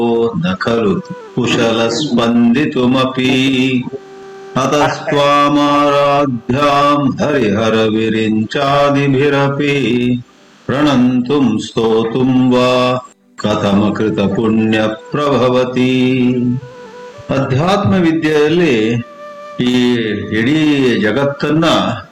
ನ ಖಲು ಕುಶಲ ಸ್ಪಂದಿತುಮಪಿ ಅತಸ್ತ್ವಾಮಾರಾಧ್ಯಾಂ ಹರಿಹರ ವಿರಿಂಚಾದಿಭಿರಪಿ ಪ್ರಣಂತುಂ ಸ್ತೋತುಂ ವಾ ಕಥಮ ಕೃತ ಪುಣ್ಯ ಪ್ರಭವತಿ ಅಧ್ಯಾತ್ಮ ವಿದ್ಯೆಯಲ್ಲಿ ಈ ಇಡೀ ಜಗತ್ತನ್ನ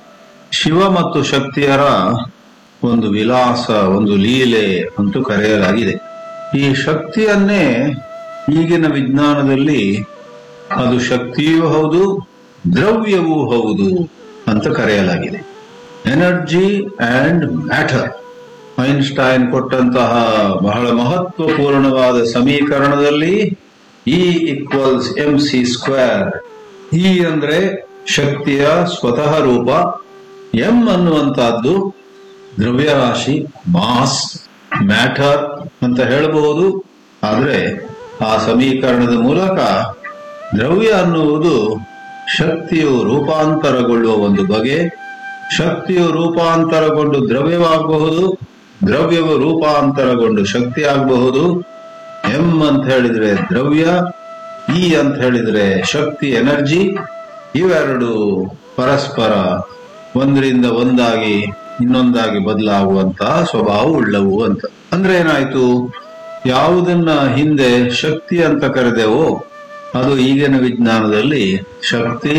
ಶಿವ ಮತ್ತು ಶಕ್ತಿಯರ ಒಂದು ವಿಲಾಸ ಒಂದು ಲೀಲೆ ಅಂತೂ ಕರೆಯಲಾಗಿದೆ ಈ ಶಕ್ತಿಯನ್ನೇ ಈಗಿನ ವಿಜ್ಞಾನದಲ್ಲಿ ಅದು ಶಕ್ತಿಯೂ ಹೌದು ದ್ರವ್ಯವೂ ಹೌದು ಅಂತ ಕರೆಯಲಾಗಿದೆ ಎನರ್ಜಿ ಅಂಡ್ ಮ್ಯಾಟರ್ ಐನ್ಸ್ಟೈನ್ ಕೊಟ್ಟಂತಹ ಬಹಳ ಮಹತ್ವಪೂರ್ಣವಾದ ಸಮೀಕರಣದಲ್ಲಿ E equals M C square E ಅಂದ್ರೆ ಶಕ್ತಿಯ ಸ್ವತಃ ರೂಪ ಎಂ ಅನ್ನುವಂತಹದ್ದು ದ್ರವ್ಯರಾಶಿ ಮಾಸ್ ಮ್ಯಾಟರ್ ಅಂತ ಹೇಳಬಹುದು ಆದ್ರೆ ಆ ಸಮೀಕರಣದ ಮೂಲಕ ದ್ರವ್ಯ ಅನ್ನುವುದು ಶಕ್ತಿಯು ರೂಪಾಂತರಗೊಳ್ಳುವ ಒಂದು ಬಗೆ ಶಕ್ತಿಯು ರೂಪಾಂತರಗೊಂಡು ದ್ರವ್ಯವಾಗಬಹುದು ದ್ರವ್ಯವು ರೂಪಾಂತರಗೊಂಡು ಶಕ್ತಿ ಆಗಬಹುದು ಎಂ ಅಂತ ಹೇಳಿದ್ರೆ ದ್ರವ್ಯ ಇ ಅಂತ ಹೇಳಿದ್ರೆ ಶಕ್ತಿ ಎನರ್ಜಿ ಇವೆರಡು ಪರಸ್ಪರ ಒಂದರಿಂದ ಒಂದಾಗಿ ಇನ್ನೊಂದಾಗಿ ಬದಲಾಗುವಂತಹ ಸ್ವಭಾವ ಉಳ್ಳವು ಅಂತ ಅಂದ್ರೆ ಏನಾಯ್ತು ಯಾವುದನ್ನ ಹಿಂದೆ ಶಕ್ತಿ ಅಂತ ಕರೆದೆವೋ ಅದು ಈಗಿನ ವಿಜ್ಞಾನದಲ್ಲಿ ಶಕ್ತಿ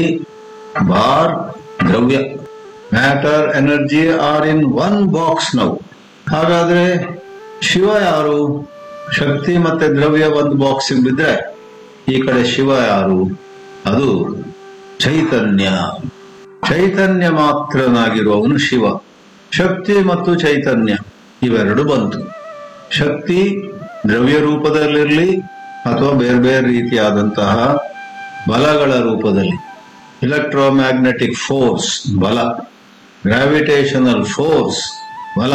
ಬಾರ್ ದ್ರವ್ಯ matter energy are in one box ನಾವು ಹಾಗಾದ್ರೆ ಶಿವ ಯಾರು ಶಕ್ತಿ ಮತ್ತೆ ದ್ರವ್ಯ ಒಂದು ಬಾಕ್ಸ್ ಬಿದ್ರೆ ಈ ಕಡೆ ಶಿವ ಯಾರು ಅದು ಚೈತನ್ಯ ಚೈತನ್ಯ ಮಾತ್ರನಾಗಿರುವವನು ಶಿವ ಶಕ್ತಿ ಮತ್ತು ಚೈತನ್ಯ ಇವೆರಡು ಬಂತು ಶಕ್ತಿ ದ್ರವ್ಯ ರೂಪದಲ್ಲಿರಲಿ ಅಥವಾ ಬೇರೆ ಬೇರೆ ರೀತಿಯಾದಂತಹ ಬಲಗಳ ರೂಪದಲ್ಲಿ ಇಲೆಕ್ಟ್ರೋಮ್ಯಾಗ್ನೆಟಿಕ್ ಫೋರ್ಸ್ ಬಲ ಗ್ರಾವಿಟೇಷನಲ್ ಫೋರ್ಸ್ ಬಲ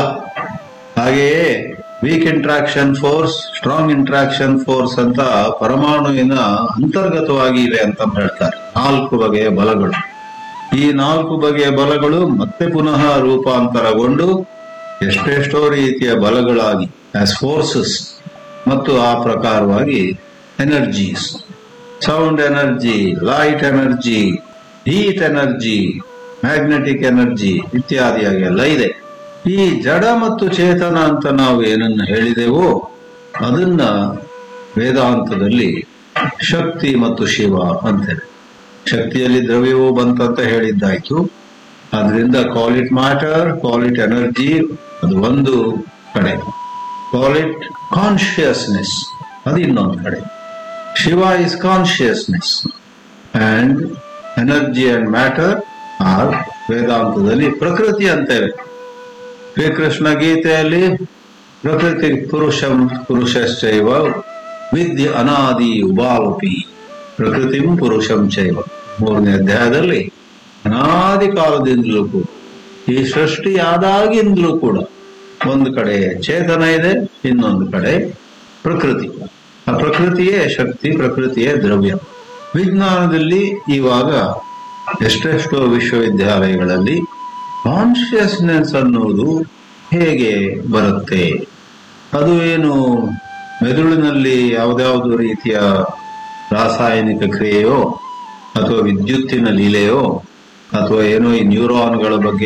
ಹಾಗೆಯೇ weak interaction force strong interaction force ಅಂತ ಪರಮಾಣುವಿನ ಅಂತರ್ಗತವಾಗಿ ಇವೆ ಅಂತ ಹೇಳ್ತಾರೆ ನಾಲ್ಕು ಬಗೆಯ ಬಲಗಳು ಈ ನಾಲ್ಕು ಬಗೆಯ ಬಲಗಳು ಮತ್ತೆ ಪುನಃ ರೂಪಾಂತರಗೊಂಡು ಎಷ್ಟೆಷ್ಟೋ ರೀತಿಯ ಬಲಗಳಾಗಿ ಆಸ್ ಫೋರ್ಸಸ್ ಮತ್ತು ಆ ಪ್ರಕಾರವಾಗಿ energies sound energy light energy heat energy magnetic energy ಇತ್ಯಾದಿಯಾಗಿ ಎಲ್ಲ ಇದೆ ಈ ಜಡ ಮತ್ತು ಚೇತನ ಅಂತ ನಾವು ಏನನ್ನ ಹೇಳಿದೆವೋ ಅದನ್ನ ವೇದಾಂತದಲ್ಲಿ ಶಕ್ತಿ ಮತ್ತು ಶಿವ ಅಂತೇವೆ ಶಕ್ತಿಯಲ್ಲಿ ದ್ರವ್ಯವೂ ಬಂತಂತ ಹೇಳಿದ್ದಾಯ್ತು ಅದರಿಂದ call it matter call it energy ಅದು ಒಂದು ಕಡೆ ಕಾಲ್ ಇಟ್ ಕಾನ್ಶಿಯಸ್ನೆಸ್ ಅದು ಇನ್ನೊಂದು ಕಡೆ Shiva is consciousness and energy and matter are ವೇದಾಂತದಲ್ಲಿ ಪ್ರಕೃತಿ ಅಂತೇವೆ ಶ್ರೀಕೃಷ್ಣ ಗೀತೆಯಲ್ಲಿ ಪ್ರಕೃತಿ ಪುರುಷಂ ಪುರುಷಶ್ಚೈವ ವಿದ್ಯ ಅನಾದಿ ಉಭಾವಪಿ ಪ್ರಕೃತಿಂ ಪುರುಷಂ ಚೈವ ಮೂರನೇ ಅಧ್ಯಾಯದಲ್ಲಿ ಅನಾದಿ ಕಾಲದಿಂದಲೂ ಕೂಡ ಈ ಸೃಷ್ಟಿಯಾದಾಗಿಂದಲೂ ಕೂಡ ಒಂದು ಕಡೆ ಚೇತನ ಇದೆ ಇನ್ನೊಂದು ಕಡೆ ಪ್ರಕೃತಿ ಆ ಪ್ರಕೃತಿಯೇ ಶಕ್ತಿ ಪ್ರಕೃತಿಯೇ ದ್ರವ್ಯ ವಿಜ್ಞಾನದಲ್ಲಿ ಇವಾಗ ಎಷ್ಟೆಷ್ಟೋ ವಿಶ್ವವಿದ್ಯಾಲಯಗಳಲ್ಲಿ ಕಾನ್ಶಿಯಸ್ನೆಸ್ ಅನ್ನುವುದು ಹೇಗೆ ಬರುತ್ತೆ ಅದು ಏನು ಮೆದುಳಿನಲ್ಲಿ ಯಾವುದ್ಯಾವುದು ರೀತಿಯ ರಾಸಾಯನಿಕ ಕ್ರಿಯೆಯೋ ಅಥವಾ ವಿದ್ಯುತ್ತಿನ ಲೀಲೆಯೋ ಅಥವಾ ಏನೋ ಈ ನ್ಯೂರಾನ್ಗಳ ಬಗ್ಗೆ